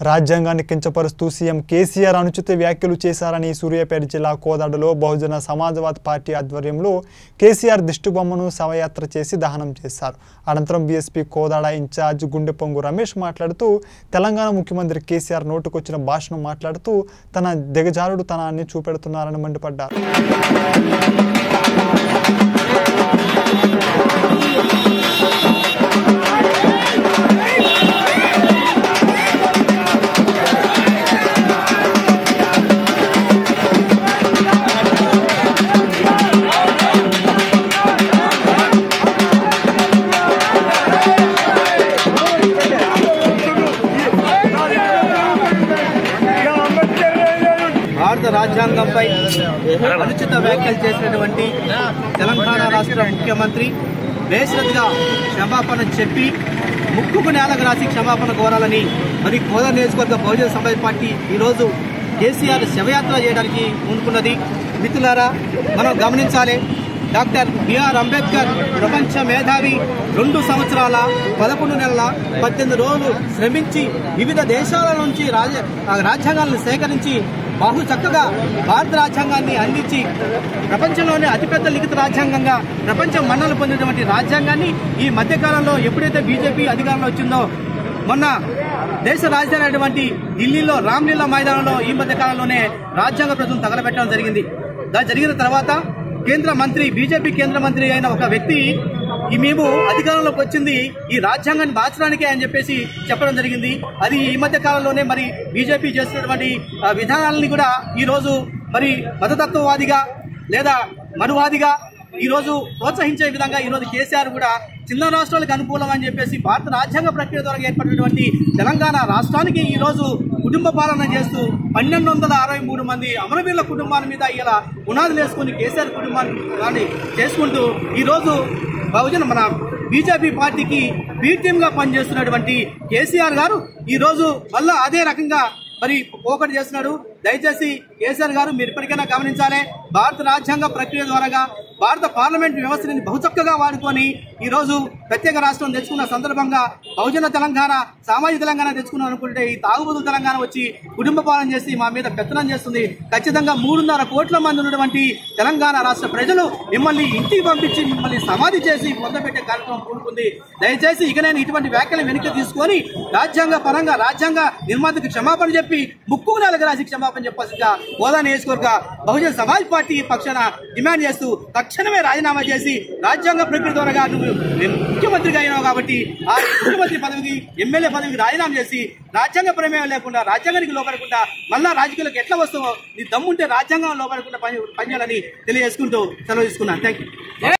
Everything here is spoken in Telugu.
రాజ్యాంగాన్ని కించపరుస్తూ సీఎం కేసీఆర్ అనుచిత వ్యాఖ్యలు చేశారని సూర్యాపేట జిల్లా కోదాడలో బహుజన సమాజ్వాద్ పార్టీ ఆధ్వర్యంలో కేసీఆర్ దిష్టిబొమ్మను శవయాత్ర చేసి దహనం చేశారు అనంతరం బీఎస్పీ కోదాడ ఇన్ఛార్జ్ గుండెపొంగు రమేష్ మాట్లాడుతూ తెలంగాణ ముఖ్యమంత్రి కేసీఆర్ నోటుకొచ్చిన భాషను మాట్లాడుతూ తన దిగజారుడు తనాన్ని చూపెడుతున్నారని మండిపడ్డారు భారత రాజ్యాంగంపై అనుచిత వ్యాఖ్యలు చేసినటువంటి తెలంగాణ రాష్ట్ర ముఖ్యమంత్రి బేషరతుగా క్షమాపణ చెప్పి ముక్కుకు నేలకు రాసి క్షమాపణ కోరాలని మరి కోద నియోజకవర్గ బహుజన సమాజ్ పార్టీ ఈరోజు కేసీఆర్ శవయాత్ర చేయడానికి పూనుకున్నది మిత్రులారా మనం గమనించాలి డాక్టర్ బిఆర్ అంబేద్కర్ ప్రపంచ మేధావి రెండు సంవత్సరాల పదకొండు నెలల పద్దెనిమిది రోజులు శ్రమించి వివిధ దేశాల నుంచి రాజ ఆ రాజ్యాంగాలను సేకరించి బహు చక్కగా భారత రాజ్యాంగాన్ని అందించి ప్రపంచంలోనే అతిపెద్ద లిఖిత రాజ్యాంగంగా ప్రపంచం మన్నలు పొందినటువంటి రాజ్యాంగాన్ని ఈ మధ్యకాలంలో ఎప్పుడైతే బీజేపీ అధికారంలో వచ్చిందో మొన్న దేశ రాజధాని అయినటువంటి ఢిల్లీలో రామ్లీలా మైదానంలో ఈ మధ్య కాలంలోనే రాజ్యాంగ ప్రజలను తగలబెట్టడం జరిగింది దాని జరిగిన తర్వాత కేంద్ర మంత్రి బీజేపీ కేంద్ర మంత్రి అయిన ఒక వ్యక్తి ఈ మేము అధికారంలోకి వచ్చింది ఈ రాజ్యాంగాన్ని మార్చడానికే అని చెప్పేసి చెప్పడం జరిగింది అది ఈ మధ్య కాలంలోనే మరి బీజేపీ చేస్తున్నటువంటి ఆ, విధానాలని కూడా ఈ రోజు మరి మతతత్వవాదిగా లేదా మనువాదిగా ఈ రోజు ప్రోత్సహించే విధంగా ఈ రోజు కేసీఆర్ కూడా చిన్న రాష్ట్రాలకు అనుకూలం అని చెప్పేసి భారత రాజ్యాంగ ప్రక్రియ ద్వారా ఏర్పడినటువంటి తెలంగాణ రాష్ట్రానికి ఈ రోజు కుటుంబ పాలన చేస్తూ పన్నెండు వందల అరవై మూడు మంది అమరవీరుల కుటుంబాల మీద ఇలా పునాదులు వేసుకుని కేసీఆర్ కుటుంబాన్ని దాన్ని చేసుకుంటూ ఈ రోజు బహుజన మన బీజేపీ పార్టీకి బీ టీమ్ గా పనిచేస్తున్నటువంటి కేసీఆర్ గారు ఈ రోజు మళ్ళా అదే రకంగా మరి పోకటి చేస్తున్నాడు దయచేసి కేసీఆర్ గారు మీరు ఇప్పటికైనా గమనించాలి భారత రాజ్యాంగ ప్రక్రియ ద్వారాగా భారత పార్లమెంట్ వ్యవస్థని బహుచక్కగా వాడుకొని ఈ రోజు ప్రత్యేక రాష్ట్రం తెచ్చుకున్న సందర్భంగా బహుజన తెలంగాణ సామాజిక తెలంగాణ తెచ్చుకున్నాం అనుకుంటే ఈ తాగుబోతు తెలంగాణ వచ్చి కుటుంబ పాలన చేసి మా మీద పెత్తనం చేస్తుంది ఖచ్చితంగా మూడున్నర కోట్ల మంది ఉన్నటువంటి తెలంగాణ రాష్ట్ర ప్రజలు మిమ్మల్ని ఇంటికి పంపించి మిమ్మల్ని సమాధి చేసి పొందబెట్టే కార్యక్రమం పూనుకుంది దయచేసి ఇక నేను ఇటువంటి వ్యాఖ్యలు వెనక్కి తీసుకొని రాజ్యాంగ పరంగా రాజ్యాంగ నిర్మాతకు క్షమాపణ చెప్పి ముక్కు నెలకు రాసి క్షమాపణ చెప్పాల్సిందిగా హోదా నియోజకవర్గ బహుజన సమాజ్ పార్టీ పక్షాన డిమాండ్ చేస్తూ తక్షణమే రాజీనామా చేసి రాజ్యాంగ ప్రక్రియ ద్వారా నువ్వు ముఖ్యమంత్రిగా అయినావు కాబట్టి ఆ ముఖ్యమంత్రి పదవికి ఎమ్మెల్యే పదవికి రాజీనామా చేసి రాజ్యాంగ ప్రమేయం లేకుండా రాజ్యాంగానికి లోపడకుండా మళ్ళా రాజకీయాలకు ఎట్లా వస్తావో నీ దమ్ముంటే రాజ్యాంగం లోపడకుండా పని పనిచేయాలని తెలియజేసుకుంటూ సెలవు తీసుకున్నాను థ్యాంక్ యూ